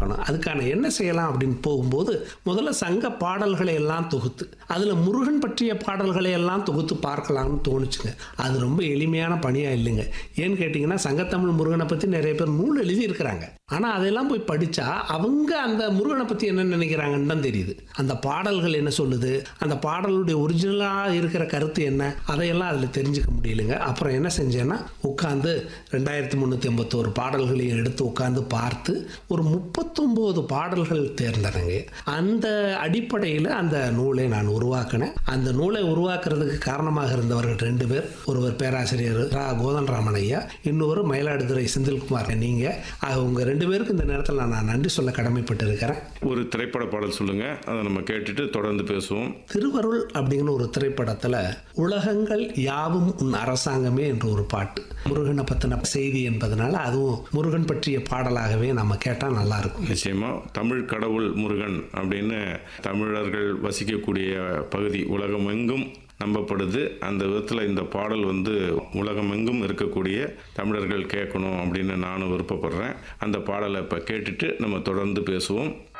உருவாக்கணும் அதுக்கான என்ன செய்யலாம் அப்படின்னு போகும்போது முதல்ல சங்க பாடல்களை எல்லாம் தொகுத்து அதில் முருகன் பற்றிய பாடல்களை எல்லாம் தொகுத்து பார்க்கலாம்னு தோணுச்சுங்க அது ரொம்ப எளிமையான பணியாக இல்லைங்க ஏன்னு கேட்டிங்கன்னா சங்கத்தமிழ் முருகனை பற்றி நிறைய பேர் நூல் எழுதியிருக்கிறாங்க ஆனால் அதெல்லாம் போய் படித்தா அவங்க அந்த முருகனை பற்றி என்ன நினைக்கிறாங்கன்னு தான் தெரியுது அந்த பாடல்கள் என்ன சொல்லுது அந்த பாடலுடைய ஒரிஜினலாக இருக்கிற கருத்து என்ன அதையெல்லாம் அதில் தெரிஞ்சுக்க முடியலைங்க அப்புறம் என்ன செஞ்சேன்னா உட்காந்து ரெண்டாயிரத்தி முந்நூற்றி ஐம்பத்தோரு பாடல்களையும் எடுத்து உட்காந்து பார்த்து ஒரு முப்பத்தொம்போது பாடல்கள் தேர்ந்தனங்க அந்த அடிப்படையில் அந்த நூலை நான் உருவாக்கினேன் அந்த நூலை உருவாக்குறதுக்கு காரணமாக இருந்தவர்கள் ரெண்டு பேர் ஒருவர் பேராசிரியர் ரா கோதன்ராமன் ஐயா இன்னொரு மயிலாடுதுறை செந்தில்குமார் நீங்கள் அவங்க ரெண்டு பேருக்கு இந்த நேரத்தில் நான் நன்றி சொல்ல கடமைப்பட்டு இருக்கிறேன் ஒரு திரைப்பட பாடல் சொல்லுங்க அதை நம்ம கேட்டுட்டு தொடர்ந்து பேசுவோம் திருவருள் அப்படிங்கிற ஒரு திரைப்படத்தில் உலகங்கள் யாவும் உன் அரசாங்கமே என்ற ஒரு பாட்டு முருகனை பற்றின செய்தி என்பதனால அதுவும் முருகன் பற்றிய பாடலாகவே நம்ம கேட்டால் நல்லா இருக்கும் நிச்சயமா தமிழ் கடவுள் முருகன் அப்படின்னு தமிழர்கள் வசிக்கக்கூடிய பகுதி உலகமெங்கும் நம்பப்படுது அந்த விதத்தில் இந்த பாடல் வந்து உலகமெங்கும் இருக்கக்கூடிய தமிழர்கள் கேட்கணும் அப்படின்னு நானும் விருப்பப்படுறேன் அந்த பாடலை இப்போ கேட்டுட்டு நம்ம தொடர்ந்து பேசுவோம்